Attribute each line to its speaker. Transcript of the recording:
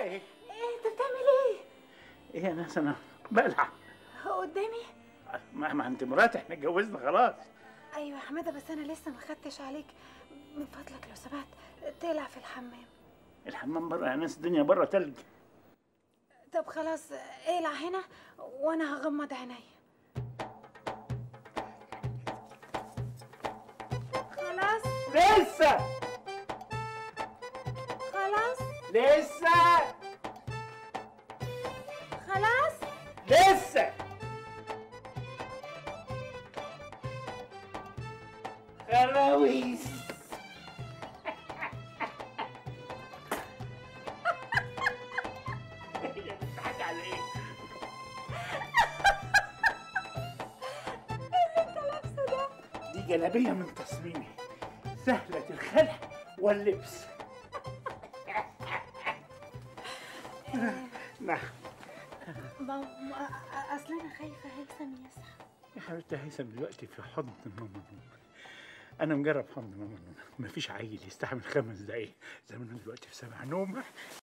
Speaker 1: ايه
Speaker 2: ايه انت بتعمل ايه
Speaker 1: ايه يا ناس انا بلع
Speaker 2: قدامي
Speaker 1: ما, ما انت مراتي احنا اتجوزنا خلاص
Speaker 2: ايوه يا حماده بس انا لسه ما خدتش عليك من فضلك لو سمحت تقلع في الحمام
Speaker 1: الحمام بره يا ناس الدنيا بره تلج
Speaker 2: طب خلاص اقلع هنا وانا هغمض عينيا خلاص
Speaker 1: لسه
Speaker 2: خلاص
Speaker 1: لسه
Speaker 2: خلاص
Speaker 1: لسه خلاويس بتضحك على ايه؟
Speaker 2: انت لابسه ده
Speaker 1: دي جلابية من تصميمي سهلة الخلع واللبس نعم
Speaker 2: ما ما- اصل انا خايفه هيثم يصحى
Speaker 1: يا حبيبتي هيثم دلوقتي في حضن ماما نونا انا مجرب حضن ماما نونا مفيش عيل يستحمل خمس دقايق زمانه دلوقتي في سبع نوم